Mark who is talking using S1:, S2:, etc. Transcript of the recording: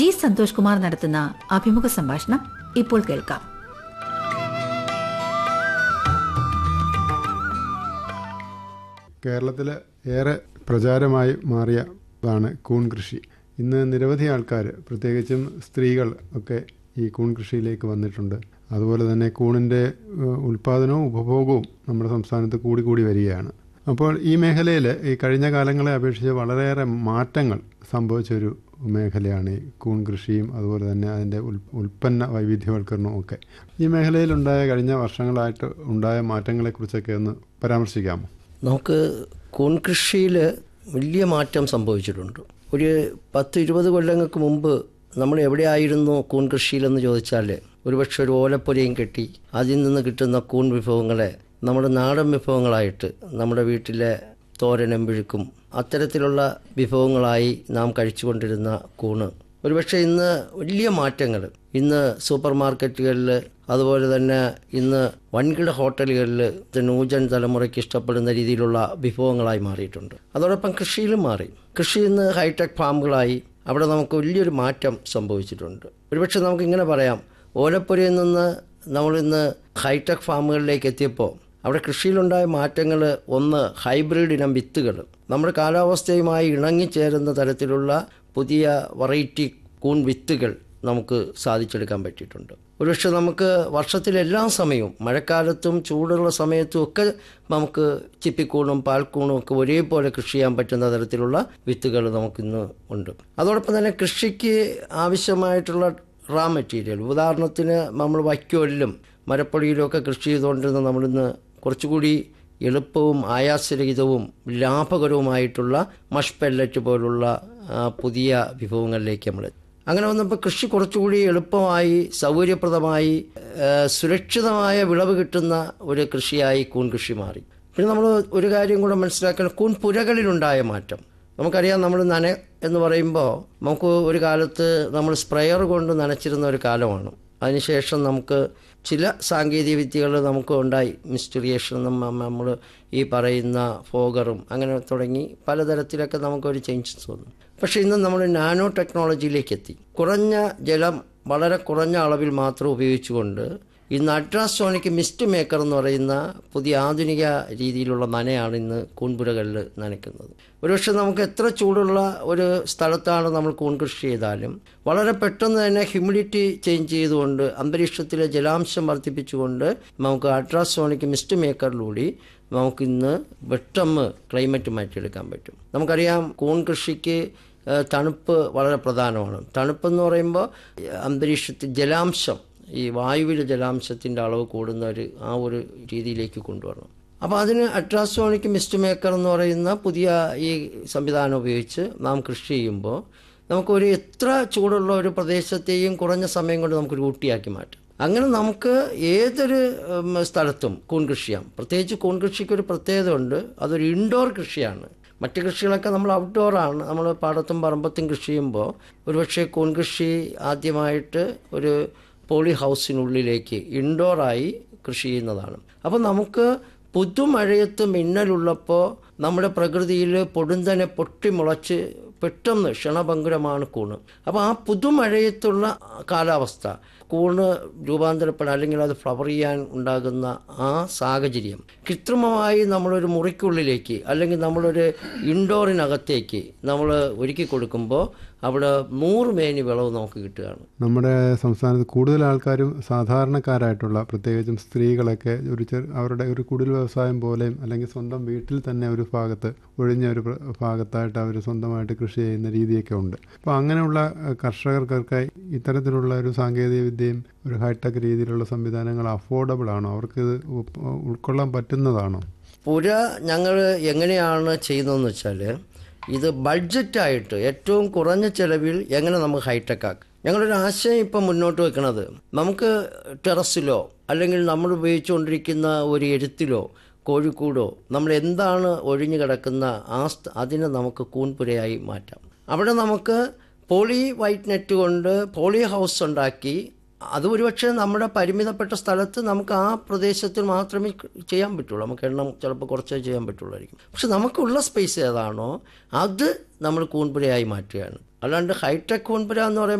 S1: G Santhosh Kumar നടത്തുന്ന അഭിമുഖ സംഭാഷണം ഇപ്പോൾ കേൾക്കാം
S2: കേരളത്തിൽ ഏറെ പ്രചാരമായി മാറിയതാണ് കൂൺ കൃഷി ഇന്ന് നിരവധി ആൾക്കാർ പ്രത്യേകിച്ചും സ്ത്രീകൾ ഒക്കെ ഈ കൂൺ കൃഷിയിലേക്ക് വന്നിട്ടുണ്ട് അതുപോലെ തന്നെ കൂണിൻ്റെ ഏഹ്, ഉൽപ്പാദനവും ഉപഭോഗവും നമ്മുടെ സംസ്ഥാനത്ത് കൂടി കൂടി വരികയാണ് അപ്പോൾ ഈ മേഖലയിൽ ഈ കഴിഞ്ഞ കാലങ്ങളെ അപേക്ഷിച്ച് വളരെയേറെ മാറ്റങ്ങൾ സംഭവിച്ചൊരു മേഖലയാണ് ഈ കൂൺ കൃഷിയും അതുപോലെ തന്നെ അതിൻ്റെ ഉൽ ഉൽപ്പന്ന വൈവിധ്യവൽക്കരണവും ഒക്കെ ഈ മേഖലയിലുണ്ടായ കഴിഞ്ഞ വർഷങ്ങളായിട്ട് ഉണ്ടായ മാറ്റങ്ങളെക്കുറിച്ചൊക്കെ ഒന്ന് പരാമർശിക്കാമോ
S3: നമുക്ക് കൂൺ കൃഷിയിൽ വലിയ മാറ്റം സംഭവിച്ചിട്ടുണ്ട് ഒരു പത്ത് ഇരുപത് കൊല്ലങ്ങൾക്ക് മുമ്പ് നമ്മൾ എവിടെയായിരുന്നു കൂൺ കൃഷിയിലെന്ന് ചോദിച്ചാൽ ഒരുപക്ഷെ ഒരു ഓലപ്പൊരയും കെട്ടി അതിൽ നിന്ന് കിട്ടുന്ന കൂൺ വിഭവങ്ങളെ നമ്മുടെ നാടൻ വിഭവങ്ങളായിട്ട് നമ്മുടെ വീട്ടിലെ തോരനും പിഴുക്കും അത്തരത്തിലുള്ള വിഭവങ്ങളായി നാം കഴിച്ചുകൊണ്ടിരുന്ന കൂണ് ഒരുപക്ഷെ ഇന്ന് വലിയ മാറ്റങ്ങൾ ഇന്ന് സൂപ്പർ മാർക്കറ്റുകളിൽ അതുപോലെ തന്നെ ഇന്ന് വൻകിട ഹോട്ടലുകളിൽ നൂജൻ തലമുറയ്ക്ക് ഇഷ്ടപ്പെടുന്ന രീതിയിലുള്ള വിഭവങ്ങളായി മാറിയിട്ടുണ്ട് അതോടൊപ്പം കൃഷിയിലും മാറി കൃഷി ഇന്ന് ഹൈടെക് ഫാമുകളായി അവിടെ നമുക്ക് വലിയൊരു മാറ്റം സംഭവിച്ചിട്ടുണ്ട് ഒരുപക്ഷെ നമുക്കിങ്ങനെ പറയാം ഓലപ്പുരയിൽ നിന്ന് നമ്മളിന്ന് ഹൈടെക് ഫാമുകളിലേക്ക് എത്തിയപ്പോൾ അവിടെ കൃഷിയിലുണ്ടായ മാറ്റങ്ങൾ ഒന്ന് ഹൈബ്രിഡ് ഇനം വിത്തുകൾ നമ്മുടെ കാലാവസ്ഥയുമായി ഇണങ്ങിച്ചേരുന്ന തരത്തിലുള്ള പുതിയ വെറൈറ്റി കൂൺ വിത്തുകൾ നമുക്ക് സാധിച്ചെടുക്കാൻ പറ്റിയിട്ടുണ്ട് ഒരുപക്ഷെ നമുക്ക് വർഷത്തിലെല്ലാ സമയവും മഴക്കാലത്തും ചൂടുള്ള സമയത്തും ഒക്കെ നമുക്ക് ചിപ്പിക്കൂണും പാൽക്കൂണും ഒക്കെ ഒരേപോലെ കൃഷി ചെയ്യാൻ പറ്റുന്ന തരത്തിലുള്ള വിത്തുകൾ നമുക്കിന്ന് ഉണ്ട് അതോടൊപ്പം തന്നെ കൃഷിക്ക് ആവശ്യമായിട്ടുള്ള റാ മെറ്റീരിയൽ ഉദാഹരണത്തിന് നമ്മൾ വൈക്കോലിലും മരപ്പൊടിയിലും ഒക്കെ കൃഷി ചെയ്തുകൊണ്ടിരുന്ന നമ്മളിന്ന് കുറച്ചുകൂടി എളുപ്പവും ആയാസരഹിതവും ലാഭകരവുമായിട്ടുള്ള മഷ് പെല്ലറ്റ് പോലുള്ള ആ, പുതിയ വിഭവങ്ങളിലേക്ക് നമ്മൾ അങ്ങനെ വന്നപ്പോൾ കൃഷി കുറച്ചുകൂടി എളുപ്പമായി സൗകര്യപ്രദമായി ആ, സുരക്ഷിതമായ വിളവ് കിട്ടുന്ന ഒരു കൃഷിയായി കൂൺ കൃഷി മാറി പിന്നെ നമ്മൾ ഒരു കാര്യം കൂടെ മനസ്സിലാക്കണം കൂൺ പുരകളിലുണ്ടായ മാറ്റം നമുക്കറിയാം നമ്മൾ നന എന്ന് പറയുമ്പോൾ നമുക്ക് ഒരു കാലത്ത് നമ്മൾ സ്പ്രെയർ കൊണ്ട് നനച്ചിരുന്ന ഒരു കാലമാണ് അതിനുശേഷം നമുക്ക് ചില സാങ്കേതിക വിദ്യകൾ നമുക്ക് ഉണ്ടായി മിസ്റ്ററിയേഷൻ നമ്മൾ ഈ പറയുന്ന ഫോഗറും അങ്ങനെ തുടങ്ങി പലതരത്തിലൊക്കെ നമുക്കൊരു ചേഞ്ചസ് വന്നു പക്ഷേ ഇന്ന് നമ്മൾ നാനോ ടെക്നോളജിയിലേക്ക് എത്തി കുറഞ്ഞ ജലം വളരെ കുറഞ്ഞ അളവിൽ മാത്രം ഉപയോഗിച്ചുകൊണ്ട് ഇന്ന് അൾട്രാസോണിക് മിസ്റ്റ് മേക്കർ എന്ന് പറയുന്ന പുതിയ ആധുനിക രീതിയിലുള്ള നനയാണ് ഇന്ന് കൂൺപുരകളിൽ നനയ്ക്കുന്നത് ഒരുപക്ഷെ നമുക്ക് എത്ര ചൂടുള്ള ഒരു സ്ഥലത്താണ് നമ്മൾ കൂൺ കൃഷി ചെയ്താലും വളരെ പെട്ടെന്ന് തന്നെ ഹ്യൂമിഡിറ്റി ചേഞ്ച് ചെയ്തുകൊണ്ട് അന്തരീക്ഷത്തിലെ ജലാംശം വർദ്ധിപ്പിച്ചുകൊണ്ട് നമുക്ക് അൾട്രാസോണിക് മിസ്റ്റ് മേക്കറിലൂടെ നമുക്കിന്ന് പെട്ടെന്ന് ക്ലൈമറ്റ് മാറ്റിയെടുക്കാൻ പറ്റും നമുക്കറിയാം കൂൺ കൃഷിക്ക് ഏഹ്, തണുപ്പ് വളരെ പ്രധാനമാണ് തണുപ്പെന്ന് പറയുമ്പോൾ അന്തരീക്ഷത്തിൽ ജലാംശം ഈ വായുവിലെ ജലാംശത്തിൻ്റെ അളവ് കൂടുന്ന ഒരു ആ ഒരു രീതിയിലേക്ക് കൊണ്ടുവരണം അപ്പോൾ അതിന് അൾട്രാസോണിക് മിസ്റ്റ് മേക്കർ എന്ന് പറയുന്ന പുതിയ ഈ സംവിധാനം ഉപയോഗിച്ച് നാം കൃഷി ചെയ്യുമ്പോൾ നമുക്കൊരു എത്ര ചൂടുള്ള ഒരു പ്രദേശത്തെയും കുറഞ്ഞ സമയം കൊണ്ട് നമുക്കൊരു ഊട്ടിയാക്കി മാറ്റാം അങ്ങനെ നമുക്ക് ഏതൊരു ഉം, സ്ഥലത്തും കൂൺ കൃഷി ചെയ്യാം പ്രത്യേകിച്ച് കൂൺ കൃഷിക്ക് ഒരു പ്രത്യേകത ഉണ്ട് അതൊരു ഇൻഡോർ കൃഷിയാണ് മറ്റ് കൃഷികളൊക്കെ നമ്മൾ ഔട്ട്ഡോർ ആണ് നമ്മൾ പാടത്തും പറമ്പത്തും കൃഷി ചെയ്യുമ്പോൾ ഒരുപക്ഷെ കൂൺ കൃഷി ആദ്യമായിട്ട് ഒരു പോളി ഹൗസിനുള്ളിലേക്ക് ഇൻഡോറായി കൃഷി ചെയ്യുന്നതാണ് അപ്പോൾ നമുക്ക് പുതുമഴയത്ത് മിന്നലുള്ളപ്പോൾ നമ്മുടെ പ്രകൃതിയിൽ പൊടുന്തനെ പൊട്ടിമുളച്ച് പെട്ടെന്ന് ക്ഷണഭങ്കുരമാണ് കൂണ് അപ്പോൾ ആ പുതുമഴയത്തുള്ള കാലാവസ്ഥ കൂണ് രൂപാന്തരപ്പെടാൻ അല്ലെങ്കിൽ അത് ഫ്ലവർ ചെയ്യാൻ ഉണ്ടാകുന്ന ആ സാഹചര്യം കൃത്രിമമായി നമ്മളൊരു മുറിക്കുള്ളിലേക്ക് അല്ലെങ്കിൽ നമ്മളൊരു ഇൻഡോറിനകത്തേക്ക് നമ്മൾ ഒരുക്കി കൊടുക്കുമ്പോൾ അവിടെ നൂറ് മേനി വിളവ് നമുക്ക് കിട്ടുകയാണ്
S2: നമ്മുടെ സംസ്ഥാനത്ത് കൂടുതൽ ആൾക്കാരും സാധാരണക്കാരായിട്ടുള്ള പ്രത്യേകിച്ചും സ്ത്രീകളൊക്കെ ഒരു ചെറു അവരുടെ ഒരു കുടിൽ വ്യവസായം പോലെയും അല്ലെങ്കിൽ സ്വന്തം വീട്ടിൽ തന്നെ ഒരു ഭാഗത്ത് ഒഴിഞ്ഞ ഒരു പ്ര- ഭാഗത്തായിട്ട് അവർ സ്വന്തമായിട്ട് കൃഷി ചെയ്യുന്ന രീതിയൊക്കെ ഉണ്ട് അപ്പോൾ അങ്ങനെയുള്ള ഏഹ്, കർഷകർക്കൊക്കെ ഇത്തരത്തിലുള്ള ഒരു സാങ്കേതിക വിദ്യയും ഒരു ഹൈടെക് രീതിയിലുള്ള സംവിധാനങ്ങൾ അഫോർഡബിൾ ആണോ അവർക്ക് ഇത് ഉപ്പ് ഉൾക്കൊള്ളാൻ പറ്റുന്നതാണോ
S3: പുര ഞങ്ങൾ എങ്ങനെയാണ് ചെയ്യുന്നതെന്ന് വെച്ചാൽ ഇത് ബഡ്ജറ്റായിട്ട് ഏറ്റവും കുറഞ്ഞ ചിലവിൽ എങ്ങനെ നമുക്ക് ഹൈടെക് ആക്കാം ഞങ്ങളൊരു ആശയം ഇപ്പം മുന്നോട്ട് വെക്കുന്നത് നമുക്ക് ടെറസിലോ അല്ലെങ്കിൽ നമ്മൾ ഉപയോഗിച്ചുകൊണ്ടിരിക്കുന്ന ഒരു എഴുത്തിലോ കോഴിക്കൂടോ നമ്മൾ എന്താണ് ഒഴിഞ്ഞു കിടക്കുന്ന ആ സ്ഥ- അതിനെ നമുക്ക് കൂൺപുരയായി മാറ്റാം അവിടെ നമുക്ക് പോളി വൈറ്റ് നെറ്റ് കൊണ്ട് പോളി ഹൗസ് ഉണ്ടാക്കി അത് ഒരുപക്ഷെ നമ്മുടെ പരിമിതപ്പെട്ട സ്ഥലത്ത് നമുക്ക് ആ പ്രദേശത്തിൽ മാത്രമേ ചെയ്യാൻ പറ്റുള്ളൂ നമുക്ക് എണ്ണം ചിലപ്പോൾ കുറച്ചേ ചെയ്യാൻ പറ്റുള്ളായിരിക്കും പക്ഷെ നമുക്കുള്ള സ്പേസ് ഏതാണോ അത് നമ്മൾ കൂൺപുരയായി മാറ്റുകയാണ് അല്ലാണ്ട് ഹൈടെക് കൂൺപുര എന്ന് പറയുമ്പോൾ